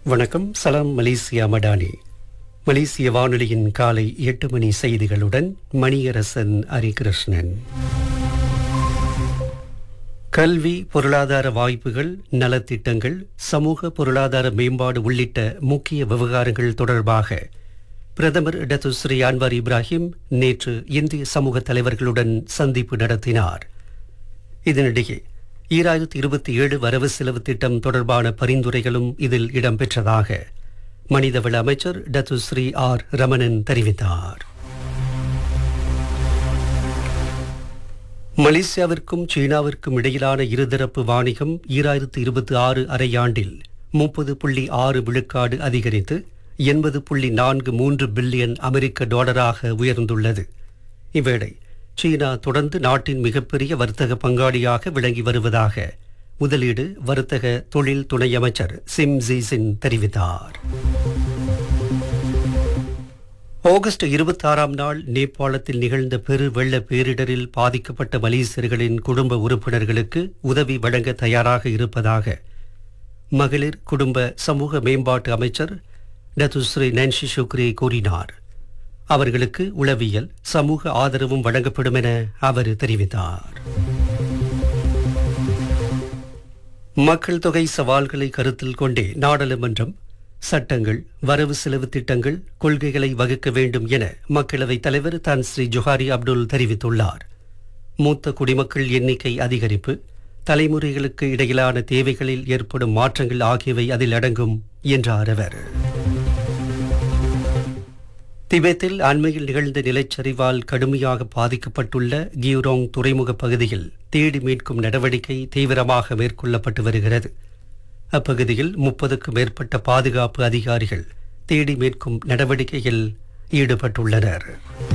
வணக்கம் சலாம் மலேசியா மடானி மலேசிய வானொலியின் காலை எட்டு மணி செய்திகளுடன் மணியரசன் ஹரிகிருஷ்ணன் கல்வி பொருளாதார வாய்ப்புகள் நலத்திட்டங்கள் சமூக பொருளாதார மேம்பாடு உள்ளிட்ட முக்கிய விவகாரங்கள் தொடர்பாக பிரதமர் டத்துஸ்ரீ அன்வார் இப்ராஹிம் நேற்று இந்திய சமூக தலைவர்களுடன் சந்திப்பு நடத்தினார் இதனிடையே ஈராயிரத்தி இருபத்தி ஏழு வரவு செலவு திட்டம் தொடர்பான பரிந்துரைகளும் இதில் இடம்பெற்றதாக மனிதவள அமைச்சர் டத்துஸ்ரீ ஆர் ரமணன் தெரிவித்தார் மலேசியாவிற்கும் சீனாவிற்கும் இடையிலான இருதரப்பு வாணிகம் ஈராயிரத்து இருபத்தி ஆறு அரையாண்டில் முப்பது புள்ளி ஆறு விழுக்காடு அதிகரித்து எண்பது புள்ளி நான்கு மூன்று பில்லியன் அமெரிக்க டாலராக உயர்ந்துள்ளது இவ்வேளை சீனா தொடர்ந்து நாட்டின் மிகப்பெரிய வர்த்தக பங்காளியாக விளங்கி வருவதாக முதலீடு வர்த்தக தொழில் துணை அமைச்சர் சிம் ஜீசின் தெரிவித்தார் ஆகஸ்ட் இருபத்தாறாம் நாள் நேபாளத்தில் நிகழ்ந்த பெரு வெள்ள பேரிடரில் பாதிக்கப்பட்ட மலேசியர்களின் குடும்ப உறுப்பினர்களுக்கு உதவி வழங்க தயாராக இருப்பதாக மகளிர் குடும்ப சமூக மேம்பாட்டு அமைச்சர் டத்துஸ்ரீ நான்சி சுக்ரி கூறினார் அவர்களுக்கு உளவியல் சமூக ஆதரவும் வழங்கப்படும் என அவர் தெரிவித்தார் மக்கள் தொகை சவால்களை கருத்தில் கொண்டே நாடாளுமன்றம் சட்டங்கள் வரவு செலவு திட்டங்கள் கொள்கைகளை வகுக்க வேண்டும் என மக்களவைத் தலைவர் தான் ஸ்ரீ ஜொஹாரி அப்துல் தெரிவித்துள்ளார் மூத்த குடிமக்கள் எண்ணிக்கை அதிகரிப்பு தலைமுறைகளுக்கு இடையிலான தேவைகளில் ஏற்படும் மாற்றங்கள் ஆகியவை அதில் அடங்கும் என்றார் அவர் திபெத்தில் அண்மையில் நிகழ்ந்த நிலச்சரிவால் கடுமையாக பாதிக்கப்பட்டுள்ள கியூரோங் துறைமுக பகுதியில் தேடி மீட்கும் நடவடிக்கை தீவிரமாக மேற்கொள்ளப்பட்டு வருகிறது அப்பகுதியில் முப்பதுக்கும் மேற்பட்ட பாதுகாப்பு அதிகாரிகள் தேடி மீட்கும் நடவடிக்கையில் ஈடுபட்டுள்ளனர்